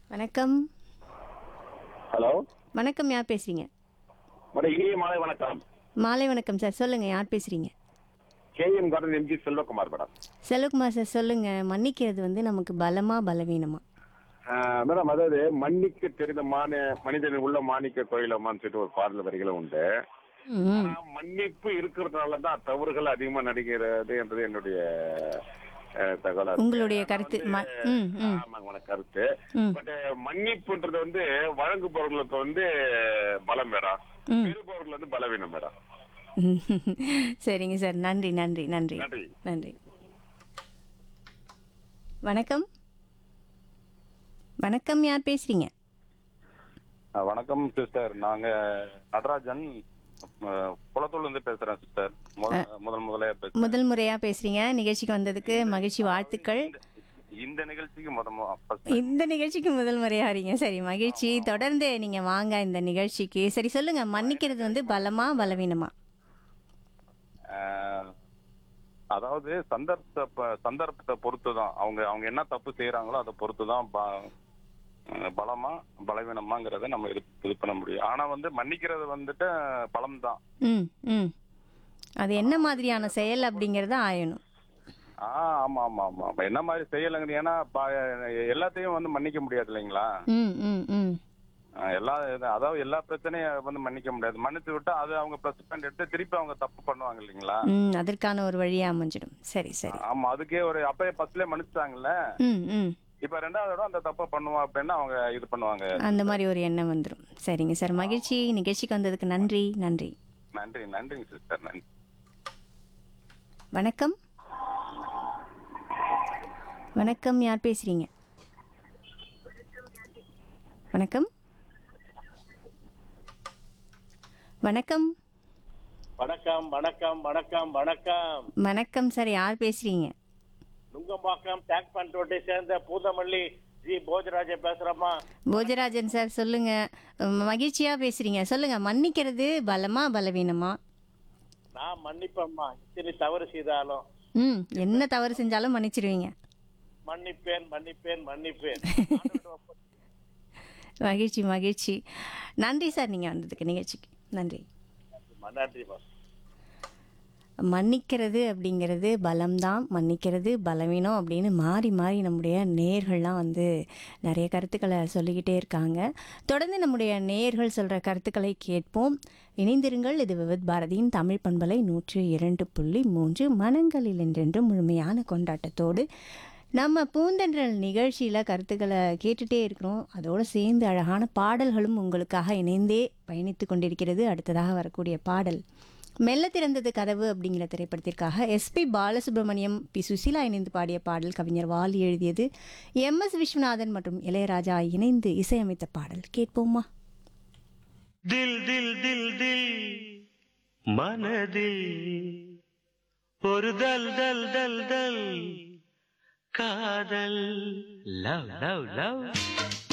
வணக்கம் ஹலோ வணக்கம் யார் பேசுறீங்க மேடம் இனிய மாலை வணக்கம் மாலை வணக்கம் சார் சொல்லுங்க யார் பேசுறீங்க KM garden MG Selvakumar madam Selvakumar sir சொல்லுங்க மன்னிக்கிறது வந்து நமக்கு பலமா பலவீனமா ஆஹ் மேடம் அதாவது மன்னிக்க தெரிந்த மான மனிதனின் உள்ள மாணிக்க கோயிலம்மான்னு சொல்லிட்டு ஒரு பாடல் வரிகளும் உண்டு ம் ஆனா, மன்னிப்பு இருக்கிறதுனால தான் தவறுகள் அதிகமா நடிக்கிறது என்றது என்னுடைய அஹ், தகவலா இருக்கு. உங்களுடைய கருத்து ம- ம் ம் ஆமாங்க மேடம் கருத்து ம் பட் மன்னிப்புன்றது வந்து வழங்குபவர்களுக்கு வந்து பலம் மேடம் ம். பெறுபவர்கள் வந்து பலவீனம் மேடம் சரிங்க சார் நன்றி நன்றி நன்றி நன்றி நன்றி வணக்கம் வணக்கம் யார் பேசுறீங்க அஹ் வணக்கம் சிஸ்டர் நாங்க நடராஜன் அஹ் குளத்தூர்ல இருந்து பேசுறேன் சிஸ்டர் முத- முதல் முதலே பேசுறேன் முதல் முறையா பேசுறீங்க நிகழ்ச்சிக்கு வந்ததுக்கு மகிழ்ச்சி வாழ்த்துக்கள் இந்த- இந்த நிகழ்ச்சிக்கு முத மு- first இந்த நிகழ்ச்சிக்கு முதல் முறையா வரீங்க சரி மகிழ்ச்சி தொடர்ந்து நீங்க வாங்க இந்த நிகழ்ச்சிக்கு சரி சொல்லுங்க மன்னிக்கிறது வந்து பலமா பலவீனமா அஹ் அதாவது சந்தர்ப்ப சந்தர்ப்பத்தை பொறுத்து தான் அவங்க அவங்க என்ன தப்பு செய்யறாங்களோ அதை பொறுத்து தான் ப- அஹ் பலமா பலவீனமாங்கிறத நம்ம இது இது பண்ண முடியும் ஆனா வந்து மன்னிக்கிறது வந்துட்டு பலம் தான் ம் ம் அது என்ன மாதிரியான செயல் அப்படிங்கறத ஆயணும் ஆ ஆமா ஆமா ஆமா ஆமா. என்ன மாதிரி செய்யலைங்க ஏன்னா ப- எல்லாத்தையும் வந்து மன்னிக்க முடியாது இல்லைங்களா ம் ம் ம் ஆஹ் எல்லா இது- அதாவது எல்லா பிரச்சனையும் வந்து மன்னிக்க முடியாது மன்னிச்சு விட்டா அது அவங்க ப்ளஸ் பாயிண்ட் எடுத்து திருப்பி அவங்க தப்பு பண்ணுவாங்க இல்லைங்களா ம் அதற்கான ஒரு வழியா அமைஞ்சிடும் சரி சரி ஆமா அதுக்கே ஒரு அப்பயே ஃபர்ஸ்ட்லயே மன்னிச்சிட்டாங்கல்ல ம் ம் இப்ப ரெண்டாவது தடவை அந்த தப்பை பண்ணுவோம் அப்படின்னு அவங்க இது பண்ணுவாங்க அந்த மாதிரி ஒரு எண்ணம் வந்துடும் சரிங்க சார் மகிழ்ச்சி நிகழ்ச்சிக்கு வந்ததுக்கு நன்றி நன்றி நன்றி நன்றிங்க சிஸ்டர் நன்றி வணக்கம் வணக்கம் யார் பேசுறீங்க வணக்கம் வணக்கம் வணக்கம் வணக்கம் வணக்கம் வணக்கம் வணக்கம் சார் யார் பேசுறீங்க நுங்கம்பாக்கம் டேக் பண்ரோட்டை சேர்ந்த பூதமல்லி ஜி போஜராஜ பேசுறேம்மா போஜராஜன் சார் சொல்லுங்க உம், மகிழ்ச்சியா பேசுறீங்க சொல்லுங்க மன்னிக்கிறது பலமா பலவீனமா நான் மன்னிப்பேம்மா இத்தனை தவறு செய்தாலும் ம் என்ன தவறு செஞ்சாலும் மன்னிச்சிருவீங்க மன்னிப்பேன் மன்னிப்பேன் மன்னிப்பேன் மகிழ்ச்சி மகிழ்ச்சி நன்றி சார் நீங்கள் வந்ததுக்கு நிகழ்ச்சிக்கு நன்றி நன்றிம்மா மன்னிக்கிறது அப்படிங்கிறது பலம்தான் மன்னிக்கிறது பலவீனம் அப்படின்னு மாறி மாறி நம்முடைய நேர்கள்லாம் வந்து நிறைய கருத்துக்களை சொல்லிக்கிட்டே இருக்காங்க தொடர்ந்து நம்முடைய நேர்கள் சொல்கிற கருத்துக்களை கேட்போம் இணைந்திருங்கள் இது விவித் பாரதியின் தமிழ் பண்பலை நூற்று இரண்டு புள்ளி மூன்று மனங்களில் என்றென்று முழுமையான கொண்டாட்டத்தோடு நம்ம பூந்தென்றல் நிகழ்ச்சியில் கருத்துக்களை கேட்டுட்டே இருக்கிறோம் அதோடு சேர்ந்து அழகான பாடல்களும் உங்களுக்காக இணைந்தே பயணித்து கொண்டிருக்கிறது அடுத்ததாக வரக்கூடிய பாடல் மெல்ல திறந்தது கதவு அப்படிங்கிற திரைப்படத்திற்காக எஸ்பி பாலசுப்ரமணியம் பி சுசீலா இணைந்து பாடிய பாடல் கவிஞர் வாலி எழுதியது எம் எஸ் விஸ்வநாதன் மற்றும் இளையராஜா இணைந்து இசையமைத்த பாடல் கேட்போமா தில் தில் தில் தில் மனதில் ஒரு தல் தல் தல் தல் காதல் லவ் லவ் லவ்